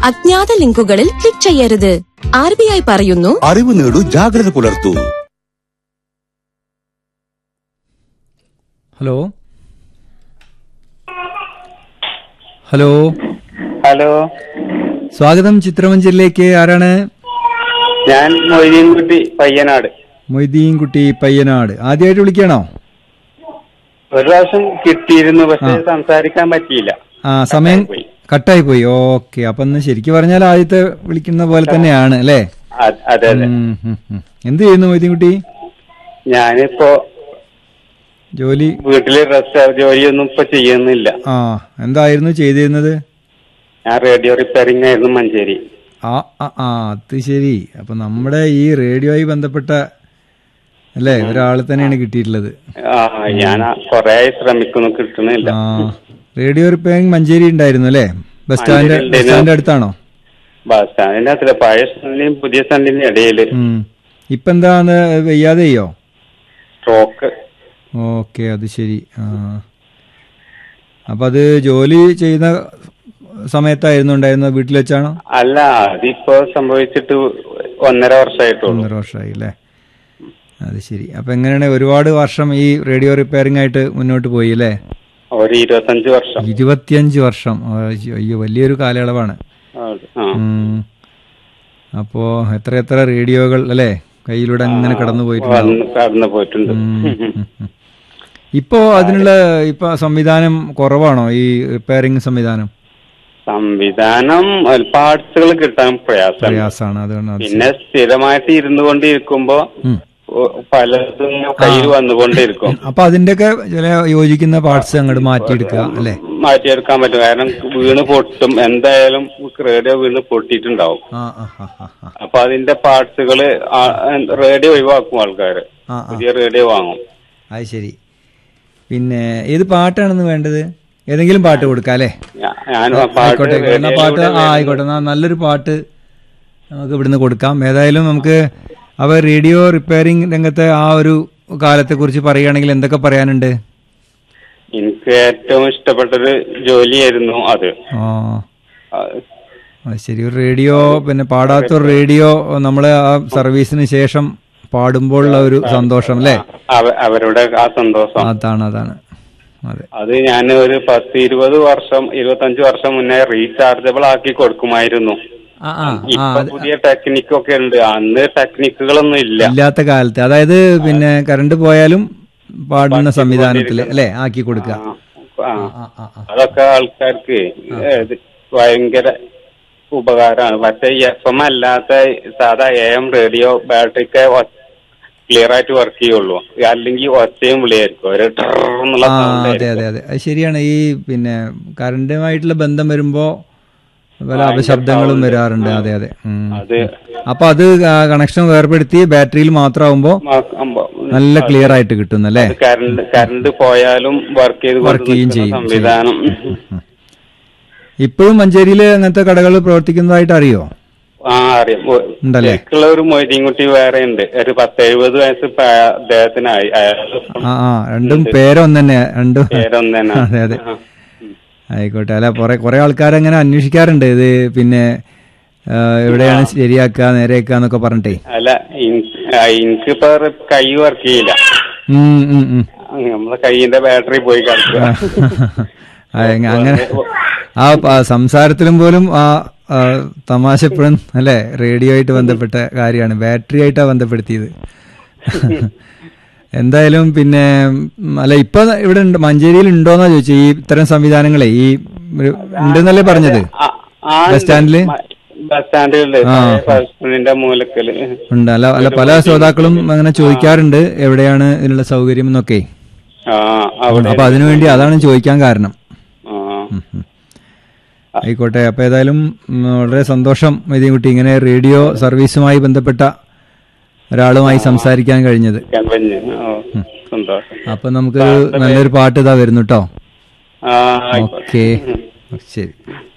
അജ്ഞാത ലിങ്കുകളിൽ ക്ലിക്ക് ചെയ്യരുത് ആർ ബി ഐ പറയുന്നു അറിവ് നേടൂ ജാഗ്രത പുലർത്തൂ ഹലോ ഹലോ ഹലോ സ്വാഗതം ചിത്രമഞ്ചലിലേക്ക് ആരാണ് ഞാൻ മൊയ്തീൻകുട്ടി പയ്യനാട് മൊയ്തീൻ കുട്ടി പയ്യനാട് ആദ്യമായിട്ട് വിളിക്കണോ ഒരു പ്രാവശ്യം കിട്ടിയിരുന്നു പക്ഷെ സംസാരിക്കാൻ പറ്റിയില്ല ആ സമയം പോയി. കട്ടായി പോയി ഓക്കെ അപ്പൊ ഒന്ന് ശരിക്കും പറഞ്ഞാൽ ആദ്യത്തെ വിളിക്കുന്ന പോലെ തന്നെയാണ് അല്ലേ അ- അതെ അതെ ഉം, ഉം, ഉം. എന്ത് ചെയ്യുന്നു മൊയ്തീൻ കുട്ടി ഞാനിപ്പോ ജോലി വീട്ടില് റെസ്റ്റ് ജോലിയൊന്നും ഇപ്പൊ ചെയ്യുന്നില്ല ആ എന്തായിരുന്നു ചെയ്തിരുന്നത് ഞാൻ റേഡിയോ റിപ്പയറിംഗ് ആയിരുന്നു മഞ്ചേരി ആ ആ ആ അത് ശരി അപ്പൊ നമ്മുടെ ഈ റേഡിയോയുമായി ബന്ധപ്പെട്ട അല്ലേ ഒരാളെ തന്നെയാണ് കിട്ടിയിട്ടുള്ളത് ആ ഞാൻ കൊറേ ആയി ശ്രമിക്കുന്നു കിട്ടുന്നില്ല ആ റേഡിയോ റിപ്പയറിംഗ് മഞ്ചേരി ഉണ്ടായിരുന്നു അല്ലേ bus stand Manjeri bus stand അടുത്താണോ ബസ് സ്റ്റാൻഡിന്റെ അത്ര പഴയ സ്റ്റാൻഡിന്റെയും പുതിയ സ്റ്റാൻഡിന്റെയും ഇടയില് ഉം. ഇപ്പൊ എന്താന്ന് വയ്യാതെയോ സ്ട്രോക്ക് ഓക്കെ അത് ശരി ആ അപ്പൊ അത് ജോലി ചെയ്യുന്ന സമയത്തായിരുന്നു ഉണ്ടായിരുന്നത് വീട്ടിൽ വെച്ചാണോ അല്ല അതിപ്പോ സംഭവിച്ചിട്ട് ഒന്നര വർഷമായിട്ടുള്ളൂ ഒന്നര വർഷമായി അല്ലേ അത് ശരി അപ്പൊ എങ്ങനെയാണ് ഒരുപാട് വർഷം ഈ റേഡിയോ റിപ്പയറിംഗ് ആയിട്ട് മുന്നോട്ട് പോയി അല്ലേ ഒരു ഇരുപത്തഞ്ച് വർഷം ഇരുപത്തിയഞ്ച് വർഷം ആ, അയ്യോ വലിയൊരു കാലയളവാണ് ആ ഉം. അപ്പോ എത്ര എത്ര റേഡിയോകൾ അല്ലേ കയ്യിലൂടെ അങ്ങനെ കടന്നു പോയിട്ടുണ്ടാവും വന്ന് കടന്നു പോയിട്ടുണ്ട് ഇപ്പോ അതിനുള്ള ഇപ്പൊ സംവിധാനം കുറവാണോ ഈ റിപ്പയറിംഗ് സംവിധാനം സംവിധാനം പാർട്സുകൾ കിട്ടാൻ പ്രയാസമാണ് പ്രയാസാണ് അതുകൊണ്ട് അത് പിന്നെ സ്ഥിരമായിട്ട് ഇരുന്നു കൊണ്ടിരിക്കുമ്പോ ഉം. ഒ- പലതും കയ്യിൽ വന്നുകൊണ്ടിരിക്കും അപ്പൊ അതിന്റെയൊക്കെ ചില യോജിക്കുന്ന പാർട്സ് അങ്ങോട്ട് മാറ്റിയെടുക്കുക അല്ലെ മാറ്റിയെടുക്കാൻ പറ്റും കാരണം വീണ് പൊട്ടും എന്തായാലും റേഡിയോ വീണ് പൊട്ടിയിട്ടുണ്ടാവും ആ ആ ആ ആ, ആ. അപ്പൊ അതിന്റെ പാർട്സുകള് റേഡിയോ ഒഴിവാക്കും ആൾക്കാര് ആ, ആ. പുതിയ റേഡിയോ വാങ്ങും അത് ശരി പിന്നെ ഏത് പാട്ടാണെന്ന് വേണ്ടത് ഏതെങ്കിലും പാട്ട് കൊടുക്കാം അല്ലേ ഞാ- ഞാൻ ആ പാട്ട് ആയിക്കോട്ടെ എന്നാ പാട്ട് റേഡിയോയിലൂടെ ആ ആയിക്കോട്ടെ എന്നാ നല്ലൊരു പാട്ട് നമുക്ക് ഇവിടുന്ന് കൊടുക്കാം ഏതായാലും നമുക്ക് അവ റേഡിയോ റിപ്പയറിംഗ് രംഗത്തെ ആ ഒരു കാലത്തെ കുറിച്ച് പറയുകയാണെങ്കിൽ എന്തൊക്കെ പറയാനുണ്ട് എനിക്ക് ഏറ്റവും ഇഷ്ടപ്പെട്ടൊരു ജോലിയായിരുന്നു അത് ആ ആ, അത് ശരി ഒരു റേഡിയോ പിന്നെ പാടാത്ത ഒരു റേഡിയോ നമ്മളെ ആ സർവീസിന് ശേഷം പാടുമ്പോഴുള്ള ഒരു സന്തോഷം അല്ലേ അവ- അവരുടെ ആ സന്തോഷം അതാണ് അതാണ് അതെ അത് ഞാൻ ഒരു പത്ത് ഇരുപത് വർഷം ഇരുപത്തഞ്ച് വർഷം മുന്നേ റീചാർജബിൾ ആക്കി കൊടുക്കുമായിരുന്നു ആ ആ ആ ഇപ്പൊ പുതിയ ടെക്നിക്കൊക്കെ ഉണ്ട് അന്ന് ടെക്നിക്കുകളൊന്നും ഇല്ല ഇല്ലാത്ത കാലത്ത് അതായത് പിന്നെ കറണ്ട് പോയാലും പാടുന്ന സംവിധാനത്തിൽ അല്ലേ ആക്കി കൊടുക്കുക ആ, ആ, ആ, ആ. അതൊക്കെ ആൾക്കാർക്ക് ഏത് ഭയങ്കര ഉപകാരമാണ് പക്ഷെ എഫ് എം അല്ലാത്ത സാധാ എ എം റേഡിയോ ബാറ്ററിക്ക് ക്ലിയർ ആയിട്ട് വർക്ക് ചെയ്യുള്ളൂ അല്ലെങ്കിൽ ഒച്ചയും വിളിയായിരിക്കും ഒരു ടർ എന്നുള്ള ആ sound അതെ അതെ അതെ അത് ശരിയാണ് ഈ പിന്നെ കറണ്ടുമായിട്ടുള്ള ബന്ധം വരുമ്പോ പല അപശബ്ദങ്ങളും വരാറുണ്ട് അതെ അതെ ഉം. അത് അപ്പൊ അത് കണക്ഷൻ വേർപെടുത്തി ബാറ്ററിയിൽ മാത്രമാകുമ്പോ മാക്കുമ്പോ നല്ല ക്ലിയർ ആയിട്ട് കിട്ടുന്നല്ലേ കറണ്ട് കറണ്ട് പോയാലും വർക്ക് ചെയ്ത് Work ചെയ്യുകയും കൊണ്ടിരിക്കുന്ന ചെയ്യും, സംവിധാനം ഇപ്പോഴും മഞ്ചേരിയില് അങ്ങനത്തെ കടകൾ പ്രവർത്തിക്കുന്നതായിട്ട് അറിയോ ആ അറിയാം ഒ- ഉണ്ടല്ലേ? ശരിക്കുള്ള ഒരു മൊയ്തീൻകുട്ടി വേറെ ഉണ്ട് ഒരു പത്തെഴുപത് വയസ്സ് ഇപ്പൊ അയാ- അദ്ദേഹത്തിനായി അയാൾ ആ ആ രണ്ടും പേരൊന്നു തന്നെ രണ്ടും പേരൊന്നു തന്നെ. അതെ അതെ ആ. ആയിക്കോട്ടെ അല്ല കുറെ കുറെ ആൾക്കാർ അങ്ങനെ അന്വേഷിക്കാറുണ്ട് ഇത് പിന്നെ ആ, എവിടെയാണ് ശരിയാക്കുക നേരെയാക്കുക എന്നൊക്കെ പറഞ്ഞിട്ടേ അല്ല ഇൻ- ആ, എനിക്കിപ്പോ കൈ വർക്ക് ചെയ്യില്ല ഉം, ഉം, ഉം. നമ്മളെ കൈയിന്റെ ബാറ്ററി പോയി കിടക്കുക ആ, എങ്ങ- അങ്ങനെ ആ പ- സംസാരത്തിലും പോലും ആ ആ, തമാശ എപ്പോഴും അല്ലെ റേഡിയോ ആയിട്ട് ബന്ധപ്പെട്ട കാര്യമാണ് ബാറ്ററി ആയിട്ടാ ബന്ധപ്പെടുത്തിയത് എന്തായാലും പിന്നെ ഉം, അല്ല ഇപ്പൊ ഇവിടെ ഉണ്ട് മഞ്ചേരിയിൽ ഉണ്ടോന്നാ ചോദിച്ചത് ഈ ഇത്തരം സംവിധാനങ്ങളെ ഈ ഒരു ഉണ്ടെന്നല്ലേ പറഞ്ഞത് ആ, ആ, ബസ് സ്റ്റാൻഡില് മ- ബസ് സ്റ്റാൻഡിലുണ്ട് ആ. ബസ് സ്റ്റാൻഡിന്റെ മൂലക്കല് ഉണ്ട് അല്ല അല്ല പല ശ്രോതാക്കളും അങ്ങനെ ചോദിക്കാറുണ്ട് എവിടെയാണ് ഇതിനുള്ള സൗകര്യം എന്നൊക്കെ ആ അവിടെ അപ്പൊ അതിനുവേണ്ടി അതാണ് ചോദിക്കാൻ കാരണം ആ. ഉം, ഉം. ആയിക്കോട്ടെ അപ്പൊ ഏതായാലും ഉം, വളരെ സന്തോഷം കുട്ടി ഇങ്ങനെ റേഡിയോ സർവീസുമായി ബന്ധപ്പെട്ട ഒരാളുമായി സംസാരിക്കാൻ കഴിഞ്ഞത് കമ്പനി ഓ സന്തോഷം അപ്പൊ നമുക്ക് നല്ലൊരു പാട്ട് ഇതാ വരുന്നു കേട്ടോ ആ ആയിക്കോട്ടെ ഓക്കെ ശരി